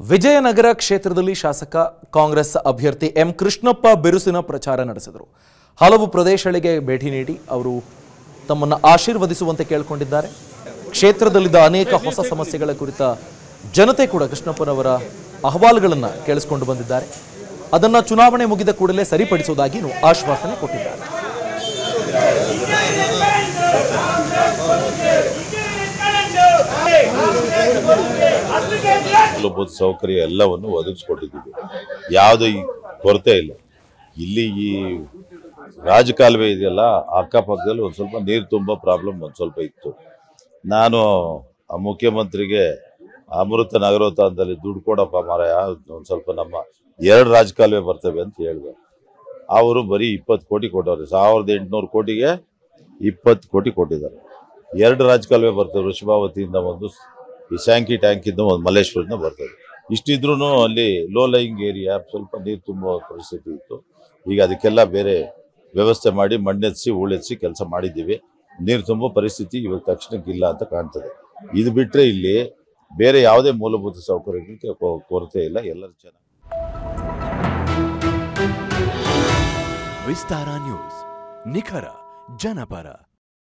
ವಿಜಯನಗರ ಕ್ಷೇತ್ರದಲ್ಲಿ ಶಾಸಕ ಕಾಂಗ್ರೆಸ್ ಅಭ್ಯರ್ಥಿ ಎಂ ಕೃಷ್ಣಪ್ಪ ಬಿರುಸಿನ ಪ್ರಚಾರ ನಡೆಸಿದರು ಹಲವು ಪ್ರದೇಶಗಳಿಗೆ ಭೇಟಿ ನೀಡಿ ಅವರು ತಮ್ಮನ್ನು ಆಶೀರ್ವದಿಸುವಂತೆ ಕೇಳಿಕೊಂಡಿದ್ದಾರೆ ಕ್ಷೇತ್ರದಲ್ಲಿದ್ದ ಅನೇಕ ಹೊಸ ಸಮಸ್ಯೆಗಳ ಕುರಿತ ಜನತೆ ಕೂಡ ಕೃಷ್ಣಪ್ಪನವರ ಅಹವಾಲುಗಳನ್ನು ಕೇಳಿಸಿಕೊಂಡು ಬಂದಿದ್ದಾರೆ ಅದನ್ನು ಚುನಾವಣೆ ಮುಗಿದ ಕೂಡಲೇ ಸರಿಪಡಿಸುವುದಾಗಿ ಆಶ್ವಾಸನೆ ಕೊಟ್ಟಿದ್ದಾರೆ ಮೂಲಭೂತ ಸೌಕರ್ಯ ಎಲ್ಲವನ್ನು ಒದಗಿಸ್ಕೊಟ್ಟಿದ್ದೀವಿ ಯಾವುದೇ ಈ ಕೊರತೆ ಇಲ್ಲ ಇಲ್ಲಿ ಈ ರಾಜಕಾಲುವೆ ಇದೆಯಲ್ಲ ಅಕ್ಕಪಕ್ಕದಲ್ಲಿ ಒಂದು ಸ್ವಲ್ಪ ನೀರು ತುಂಬ ಪ್ರಾಬ್ಲಮ್ ಒಂದು ಸ್ವಲ್ಪ ಇತ್ತು ನಾನು ಆ ಮುಖ್ಯಮಂತ್ರಿಗೆ ಅಮೃತ ನಗರೋತ್ಥಾನದಲ್ಲಿ ದುಡ್ಡು ಕೊಡಪ್ಪ ಮಾರಾಯ ಒಂದು ಸ್ವಲ್ಪ ನಮ್ಮ ಎರಡು ರಾಜಕಾಲುವೆ ಬರ್ತವೆ ಅಂತ ಹೇಳಿದೆ ಅವರು ಬರೀ ಇಪ್ಪತ್ತು ಕೋಟಿ ಕೊಟ್ಟವ್ರೆ ಸಾವಿರದ ಎಂಟುನೂರು ಕೋಟಿಗೆ ಇಪ್ಪತ್ತು ಕೋಟಿ ಕೊಟ್ಟಿದ್ದಾರೆ ಎರಡು ರಾಜಕಾಲುವೆ ಬರ್ತವೆ ಋಷಭಾವತಿಯಿಂದ ಒಂದು ಈ ಸ್ಯಾಂಕಿ ಟ್ಯಾಂಕಿಂದ ಒಂದು ಮಲ್ಲೇಶ್ವರದಿಂದ ಬರ್ತದೆ ಇಷ್ಟಿದ್ರೂ ಅಲ್ಲಿ ಲೋ ಲೈಯಿಂಗ್ ಏರಿಯಾ ಸ್ವಲ್ಪ ನೀರು ತುಂಬುವ ಪರಿಸ್ಥಿತಿ ಇತ್ತು ಈಗ ಅದಕ್ಕೆಲ್ಲ ಬೇರೆ ವ್ಯವಸ್ಥೆ ಮಾಡಿ ಮಣ್ಣೆತ್ಸಿ ಹೂಳೆತ್ಸಿ ಕೆಲಸ ಮಾಡಿದ್ದೀವಿ ನೀರು ತುಂಬೋ ಪರಿಸ್ಥಿತಿ ಇವಾಗ ತಕ್ಷಣಕ್ಕೆ ಇಲ್ಲ ಅಂತ ಕಾಣ್ತದೆ ಇದು ಬಿಟ್ಟರೆ ಇಲ್ಲಿ ಬೇರೆ ಯಾವುದೇ ಮೂಲಭೂತ ಸೌಕರ್ಯಗಳಿಗೆ ಕೊ- ಕೊರತೆ ಇಲ್ಲ ಎಲ್ಲರೂ ಚೆನ್ನಾಗಿ ವಿಸ್ತಾರ ನ್ಯೂಸ್ ನಿಖರ ಜನಪರ